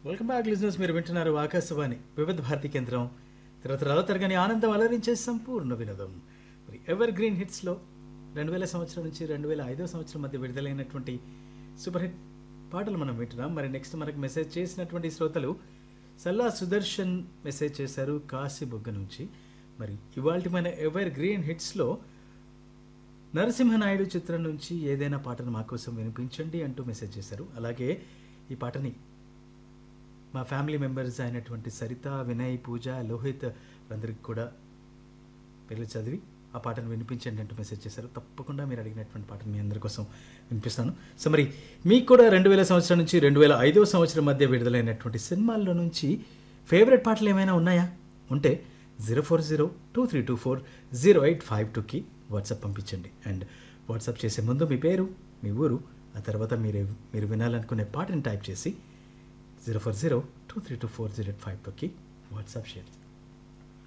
welcome back లిజినెస్ మీరు వింటున్నారు ఆకాశవాణి వివిధ భారతి కేంద్రం తరతరాల తరగని ఆనందం అలరించే సంపూర్ణ వినోదం మరి ఎవర్ గ్రీన్ హిట్స్లో రెండు వేల సంవత్సరం నుంచి రెండు వేల ఐదో సంవత్సరం మధ్య విడుదలైనటువంటి సూపర్ హిట్ పాటలు మనం వింటున్నాం మరి నెక్స్ట్ మనకు మెసేజ్ చేసినటువంటి శ్రోతలు సల్లా సుదర్శన్ మెసేజ్ చేశారు కాశీ బొగ్గ నుంచి మరి ఇవాళ మన ఎవర్ గ్రీన్ హిట్స్లో నరసింహనాయుడు చిత్రం నుంచి ఏదైనా పాటను మా కోసం వినిపించండి అంటూ మెసేజ్ చేశారు అలాగే ఈ పాటని మా ఫ్యామిలీ మెంబర్స్ అయినటువంటి సరిత వినయ్ పూజ లోహిత్ అందరికి కూడా పేర్లు చదివి ఆ పాటను వినిపించండి అంటూ మెసేజ్ చేశారు తప్పకుండా మీరు అడిగినటువంటి పాటను మీ అందరి కోసం వినిపిస్తాను సో మరి మీకు కూడా రెండు వేల సంవత్సరం నుంచి రెండు వేల ఐదో సంవత్సరం మధ్య విడుదలైనటువంటి సినిమాల్లో నుంచి ఫేవరెట్ పాటలు ఏమైనా ఉన్నాయా ఉంటే zero four zero two three two four zero eight five టూకి వాట్సాప్ పంపించండి అండ్ వాట్సాప్ చేసే ముందు మీ పేరు మీ ఊరు ఆ తర్వాత మీరు మీరు వినాలనుకునే పాటని టైప్ చేసి zero four zero two three two four zero eight five టూకి వాట్సాప్ షేర్